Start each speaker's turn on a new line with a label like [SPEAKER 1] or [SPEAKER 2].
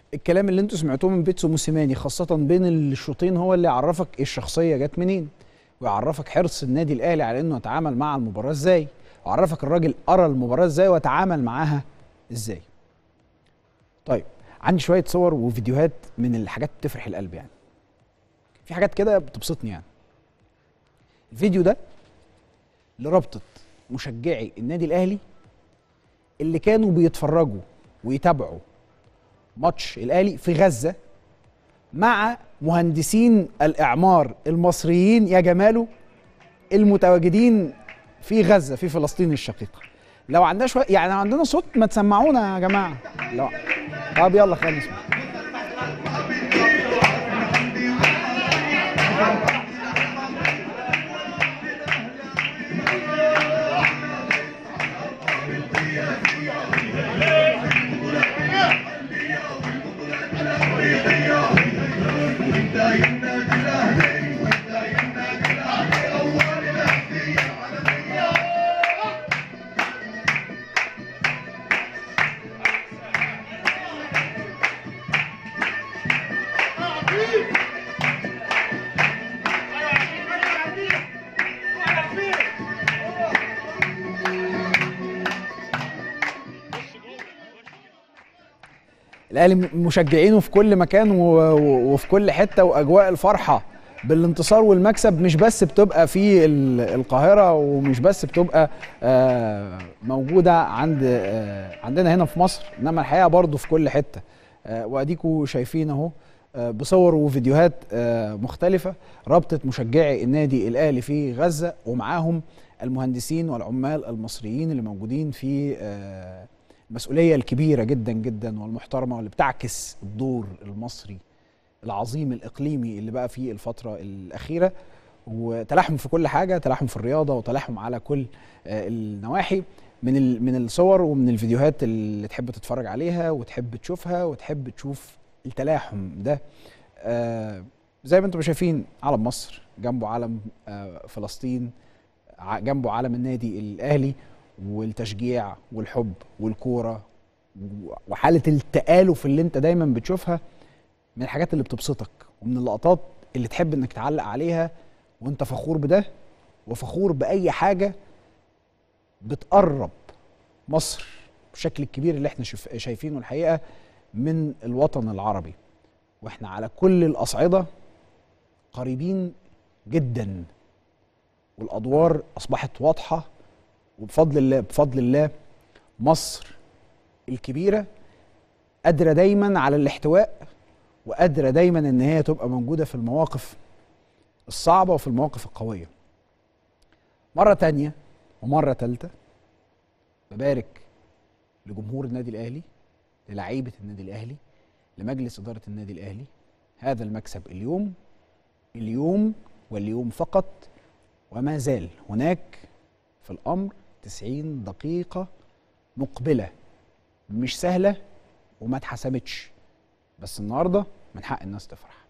[SPEAKER 1] الكلام اللي انتوا سمعتوه من بيتسو موسيماني خاصة بين الشوطين هو اللي يعرفك الشخصية جت منين ويعرفك حرص النادي الأهلي على إنه يتعامل مع المباراة إزاي ويعرفك الراجل قرا المباراة إزاي وتعامل معاها إزاي طيب عندي شوية صور وفيديوهات من الحاجات بتفرح القلب يعني في حاجات كده بتبسطني يعني الفيديو ده لرابطة مشجعي النادي الأهلي اللي كانوا بيتفرجوا ويتابعوا ماتش الاهلي في غزه مع مهندسين الاعمار المصريين يا جماله المتواجدين في غزه في فلسطين الشقيقه لو عندنا شويه يعني لو عندنا صوت ما تسمعونا يا جماعه لا طب يلا خلينا نسمع الاهلي مشجعينه في كل مكان و- و- وفي كل حته واجواء الفرحه بالانتصار والمكسب مش بس بتبقى في ال- القاهره ومش بس بتبقى آه، موجوده عند آه، عندنا هنا في مصر انما الحقيقه برضو في كل حته آه، واديكوا شايفين اهو آه، بصور وفيديوهات آه، مختلفه رابطه مشجعي النادي الاهلي في غزه ومعاهم المهندسين والعمال المصريين اللي موجودين في آه، المسؤوليه الكبيره جدا جدا والمحترمه واللي بتعكس الدور المصري العظيم الاقليمي اللي بقى فيه الفتره الاخيره وتلاحم في كل حاجه تلاحم في الرياضه وتلاحم على كل آه، النواحي من ال- من الصور ومن الفيديوهات اللي تحب تتفرج عليها وتحب تشوفها وتحب تشوف التلاحم ده آه، زي ما انتم شايفين علم مصر جنبه علم آه، فلسطين ع- جنبه علم النادي الاهلي والتشجيع والحب والكوره و- وحاله التآلف اللي انت دايما بتشوفها من الحاجات اللي بتبسطك ومن اللقطات اللي تحب انك تعلق عليها وانت فخور بده وفخور باي حاجه بتقرب مصر بالشكل الكبير اللي احنا شف- شايفينه الحقيقه من الوطن العربي واحنا على كل الاصعده قريبين جدا والادوار اصبحت واضحه وبفضل الله بفضل الله مصر الكبيره قادره دايما على الاحتواء وقادره دايما ان هي تبقى موجوده في المواقف الصعبه وفي المواقف القويه مره تانية ومره تالتة ببارك لجمهور النادي الاهلي للعيبه النادي الاهلي لمجلس اداره النادي الاهلي هذا المكسب اليوم اليوم واليوم فقط وما زال هناك في الامر 90 دقيقه مقبله مش سهله وما اتحسمتش بس النهارده من حق الناس تفرح